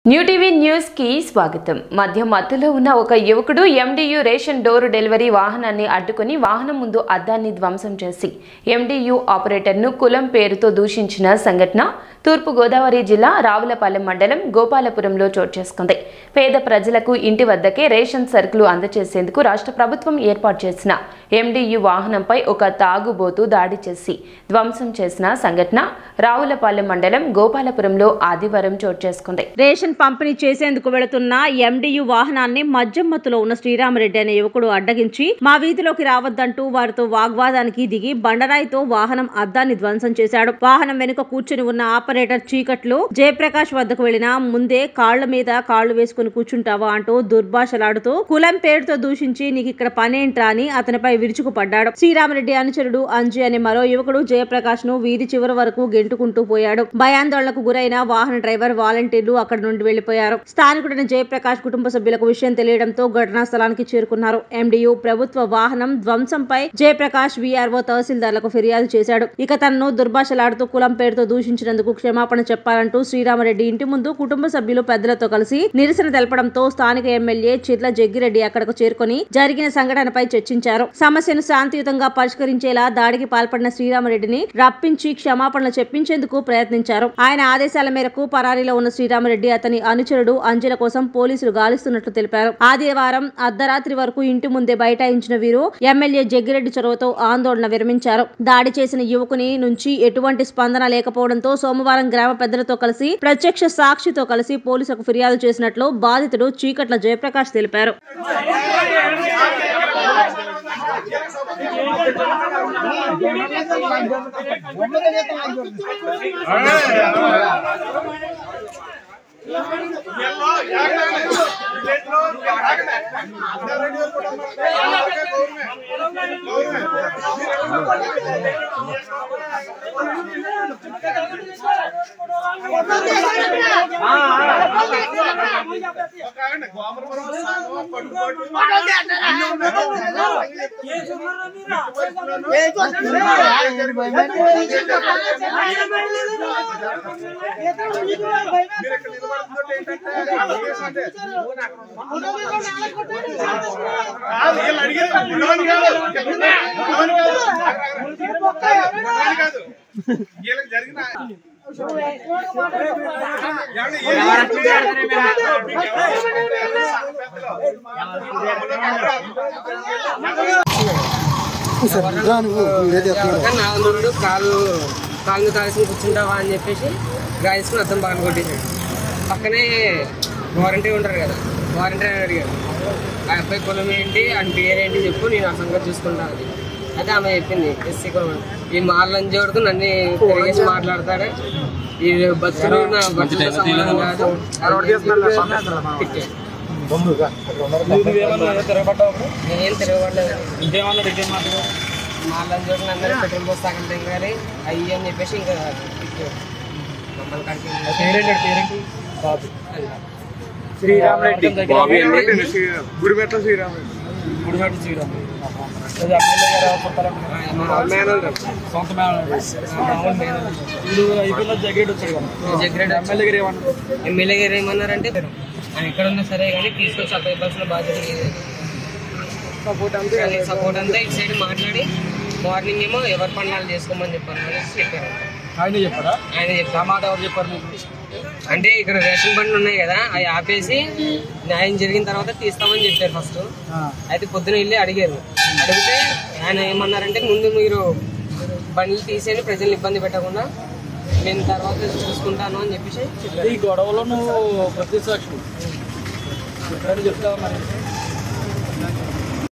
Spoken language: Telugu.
న్యూ టీవీ న్యూస్ కి స్వాగతం మధ్య మత్తులో ఉన్న ఒక యువకుడు ఎండియు రేషన్ డోర్ డెలివరీ వాహనాన్ని అడ్డుకుని వాహనం ముందు అద్దాన్ని ధ్వంసం చేసి ఎండియు ఆపరేటర్ను కులం పేరుతో దూషించిన సంఘటన తూర్పు గోదావరి జిల్లా రావులపాలెం మండలం గోపాలపురంలో చోటు చేసుకుంది పేద ప్రజలకు ఇంటి వద్దకే రేషన్ సరుకులు అందజేసేందుకు రాష్ట్ర ప్రభుత్వం ఏర్పాటు చేసిన ఎండియు వాహనంపై ఒక తాగుబోతు దాడి చేసి ధ్వంసం చేసిన సంఘటన రావులపాలెం మండలం గోపాలపురంలో ఆదివారం చోటు చేసుకుంది రేషన్ పంపిణీ చేసేందుకు వెళుతున్న ఎండియు వాహనాన్ని మద్యమత్తులో ఉన్న శ్రీరామరెడ్డి అనే యువకుడు అడ్డగించి మా వీధిలోకి రావద్దంటూ వారితో వాగ్వాదానికి దిగి బండరాయితో వాహనం అద్దాన్ని ధ్వంసం చేశాడు వాహనం వెనుక కూర్చుని ఉన్న ఆపరేటర్ చీకట్లు జయప్రకాష్ వద్దకు వెళ్లిన ముందే కాళ్ల మీద కాళ్లు వేసుకుని కూర్చుంటావా అంటూ దుర్భాషలాడుతూ కులం పేరుతో దూషించి నీకు ఇక్కడ పనేంట్రా అని అతనిపై విరుచుకుపడ్డాడు శ్రీరామరెడ్డి అనుచరుడు అంజి అనే మరో యువకుడు జయప్రకాష్ ను వీధి చివరి వరకు గెంటుకుంటూ పోయాడు భయాందోళనకు గురైన వాహన డ్రైవర్ వాలంటీర్లు అక్కడి నుండి వెళ్లిపోయారు స్థానికుడైన జయప్రకాష్ కుటుంబ సభ్యులకు విషయం తెలియడంతో ఘటనా స్థలానికి చేరుకున్నారు ఎండియు ప్రభుత్వ వాహనం ధ్వంసంపై జయప్రకాష్ వీఆర్ఓ తహసీల్దార్లకు ఫిర్యాదు చేశాడు ఇక తనను దుర్భాషలాడుతూ కులం పేరుతో దూషించినందుకు క్షమాపణ చెప్పాలంటూ శ్రీరామరెడ్డి ఇంటి ముందు కుటుంబ సభ్యులు పెద్దలతో కలిసి నిరసన తెలపడంతో స్థానిక ఎమ్మెల్యే చిట్ల జగ్గిరెడ్డి అక్కడకు చేరుకొని జరిగిన సంఘటనపై చర్చించారు సమస్యను శాంతియుతంగా పరిష్కరించేలా దాడికి పాల్పడిన శ్రీరామరెడ్డిని రప్పించి క్షమాపణలు చెప్పించేందుకు ప్రయత్నించారు ఆయన ఆదేశాల మేరకు పరారీలో ఉన్న శ్రీరామరెడ్డి అతని అనుచరుడు అంజల కోసం పోలీసులు గాలిస్తున్నట్లు తెలిపారు ఆదివారం అర్ధరాత్రి వరకు ఇంటి ముందే బైఠాయించిన వీరు ఎమ్మెల్యే జగ్గిరెడ్డి చొరవతో ఆందోళన విరమించారు దాడి చేసిన యువకుని నుంచి ఎటువంటి స్పందన లేకపోవడంతో సోమవారం గ్రామ పెద్దలతో కలిసి ప్రత్యక్ష సాక్షితో కలిసి పోలీసులకు ఫిర్యాదు చేసినట్లు బాధితుడు చీకట్ల జయప్రకాష్ తెలిపారు జరిగిన కానీ నా నుండి కాలు కాలు కాల్సి కూర్చుంటావా అని చెప్పేసి గాయసుకుని అర్థం పక్కన కొట్టేశాడు పక్కనే వారంటీ ఉంటారు కదా వారంటీ అని అడిగాడు ఆ అబ్బాయి కులం ఏంటి అని పేరేంటి చెప్పు నేను ఆ సంగతి చూసుకుంటాను అది అయితే ఆమె చెప్పింది ఎస్సీ కులం అని. ఈ మాలని జోడుకు నన్ను తిరిగేసి మాట్లాడతాడు ఈ బతుకులు నా బతుకులతో సమానం కాదు తిట్టాడు. నేనేం తిరగబడలేదు మాలని జోడుకు అందరూ పెట్రోల్ పోసి తగలటం కానీ అయ్యి అని చెప్పేసి ఇంకా తిట్టాడు. మమ్మల్ని కడిగి శ్రీరామరెడ్డి గుడిమెట్ల శ్రీరామరెడ్డి ఎమ్మెల్యే గారు ఏమన్నారంటే ఆయన ఎక్కడ ఉన్నా సరే కానీ తీసుకొచ్చి అక్కడ ఇవ్వాల్సిన బాధ్యత లేదు కానీ సపోర్ట్ అంతా ఇటు సైడ్ మాట్లాడి మార్నింగ్ ఏమో ఎవరి పనులు చేసుకోమని చెప్పాను అనేసి చెప్పారు ఆయన చెప్పారా ఆయన ఆ చెప్పారు మాట ఎవరు చెప్పారు మీకు అంటే ఇక్కడ రేషన్ బండ్లు ఉన్నాయి కదా అవి ఆపేసి న్యాయం జరిగిన తర్వాత తీస్తామని చెప్పారు ఫస్ట్ ఆ, అయితే పొద్దున వెళ్ళి అడిగారు అడిగితే ఆయన ఏమన్నారంటే ముందు మీరు బండ్లు తీసేయండి ప్రజల్ని ఇబ్బంది పెట్టకుండా నేను తర్వాత చూసుకుంటాను అని చెప్పేసి చెప్పారు ఈ గొడవలో నువ్వు ప్రతిసాక్షి ఎక్కడైనా చెప్తావా మరి